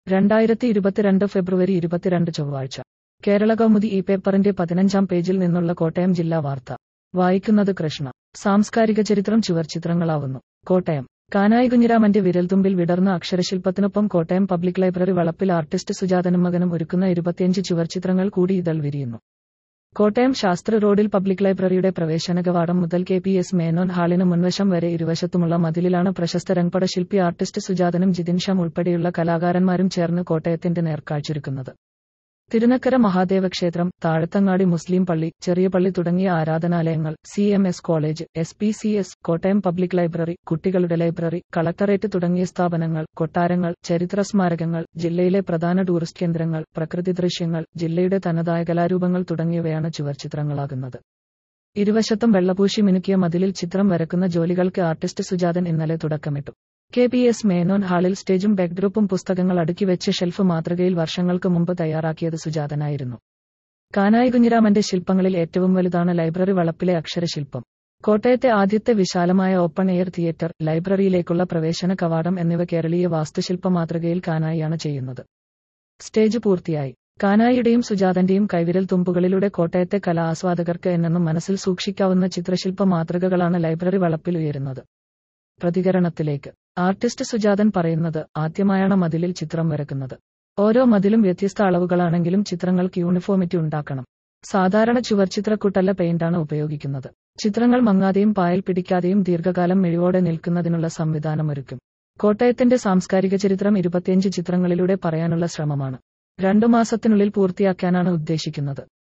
രണ്ടായിരത്തി ഇരുപത്തിരണ്ട് ഫെബ്രുവരി ഇരുപത്തിരണ്ട് ചൊവ്വാഴ്ച കേരള കൗമുദി ഈ പേപ്പറിന്റെ പതിനഞ്ചാം പേജിൽ നിന്നുള്ള കോട്ടയം ജില്ലാ വാർത്ത വായിക്കുന്നത് കൃഷ്ണ സാംസ്കാരിക ചരിത്രം ചുവർച്ചിത്രങ്ങളാവുന്നു കോട്ടയം കാനായി കുഞ്ഞിരാമന്റെ വിരൽത്തുമ്പിൽ വിടർന്ന അക്ഷരശില്പത്തിനൊപ്പം കോട്ടയം പബ്ലിക് ലൈബ്രറി വളപ്പിൽ ആർട്ടിസ്റ്റ് സുജാതനും മകനും ഒരുക്കുന്ന ഇരുപത്തിയഞ്ച് ചുവർച്ചിത്രങ്ങൾ കൂടി ഇതൾ വിരിയുന്നു കോട്ടയം ശാസ്ത്ര റോഡിൽ പബ്ലിക് ലൈബ്രറിയുടെ പ്രവേശന കവാടം മുതൽ കെ പി എസ് മേനോൻ ഹാളിന് മുൻവശം വരെ ഇരുവശത്തുമുള്ള മതിലിലാണ് പ്രശസ്ത രംഗപട ശില്പി ആർട്ടിസ്റ്റ് സുജാതനും ജിതിൻ ഷാം ഉൾപ്പെടെയുള്ള കലാകാരന്മാരും ചേർന്ന് കോട്ടയത്തിന്റെ നേർക്കാഴ്ചൊരുക്കുന്നത് തിരുനക്കര മഹാദേവ ക്ഷേത്രം താഴത്തങ്ങാടി മുസ്ലിം പള്ളി ചെറിയ പള്ളി തുടങ്ങിയ ആരാധനാലയങ്ങൾ C M S college S P C S Kottayam public library കുട്ടികളുടെ ലൈബ്രറി കളക്ടറേറ്റ് തുടങ്ങിയ സ്ഥാപനങ്ങൾ കൊട്ടാരങ്ങൾ ചരിത്ര സ്മാരകങ്ങൾ ജില്ലയിലെ പ്രധാന ടൂറിസ്റ്റ് കേന്ദ്രങ്ങൾ പ്രകൃതി ദൃശ്യങ്ങൾ ജില്ലയുടെ തനതായ കലാരൂപങ്ങൾ തുടങ്ങിയവയാണ് ചുവർച്ചിത്രങ്ങളാകുന്നത് ഇരുവശത്തും വെള്ളപൂശി മിനുക്കിയ മതിലിൽ ചിത്രം വരക്കുന്ന ജോലികൾക്ക് ആർട്ടിസ്റ്റ് സുജാതൻ ഇന്നലെ തുടക്കമിട്ടു കെ പി എസ് മേനോൻ ഹാളിൽ സ്റ്റേജും ബാക്ക്ഡ്രോപ്പും പുസ്തകങ്ങൾ അടുക്കി വെച്ച് ഷെൽഫ് മാതൃകയിൽ വർഷങ്ങൾക്ക് മുമ്പ് തയ്യാറാക്കിയത് സുജാതനായിരുന്നു കാനായി കുഞ്ഞിരാമന്റെ ശില്പങ്ങളിൽ ഏറ്റവും വലുതാണ് ലൈബ്രറി വളപ്പിലെ അക്ഷരശില്പം കോട്ടയത്തെ ആദ്യത്തെ വിശാലമായ ഓപ്പൺ എയർ തിയേറ്റർ ലൈബ്രറിയിലേക്കുള്ള പ്രവേശന കവാടം എന്നിവ കേരളീയ വാസ്തുശില്പ മാതൃകയിൽ കാനായിയാണ് ചെയ്യുന്നത് സ്റ്റേജ് പൂർത്തിയായി കാനായിയുടെയും സുജാതന്റെയും കൈവിരൽ തുമ്പുകളിലൂടെ കോട്ടയത്തെ കലാ ആസ്വാദകർക്ക് എന്നെന്നും മനസ്സിൽ സൂക്ഷിക്കാവുന്ന ചിത്രശില്പ മാതൃകകളാണ് ലൈബ്രറി വളപ്പിൽ ഉയരുന്നത് പ്രതികരണത്തിലേക്ക് ആർട്ടിസ്റ്റ് സുജാതൻ പറയുന്നത് ആദ്യമായാണ് മതിലിൽ ചിത്രം വരക്കുന്നത് ഓരോ മതിലും വ്യത്യസ്ത അളവുകളാണെങ്കിലും ചിത്രങ്ങൾക്ക് യൂണിഫോമിറ്റി ഉണ്ടാക്കണം സാധാരണ ചുവർച്ചിത്രക്കൂട്ടല്ല പെയിന്റാണ് ഉപയോഗിക്കുന്നത് ചിത്രങ്ങൾ മങ്ങാതെയും പായൽ പിടിക്കാതെയും ദീർഘകാലം മിഴിവോടെ നിൽക്കുന്നതിനുള്ള സംവിധാനമൊരുക്കും കോട്ടയത്തിന്റെ സാംസ്കാരിക ചരിത്രം ഇരുപത്തിയഞ്ച് ചിത്രങ്ങളിലൂടെ പറയാനുള്ള ശ്രമമാണ് രണ്ടു മാസത്തിനുള്ളിൽ പൂർത്തിയാക്കാനാണ് ഉദ്ദേശിക്കുന്നത്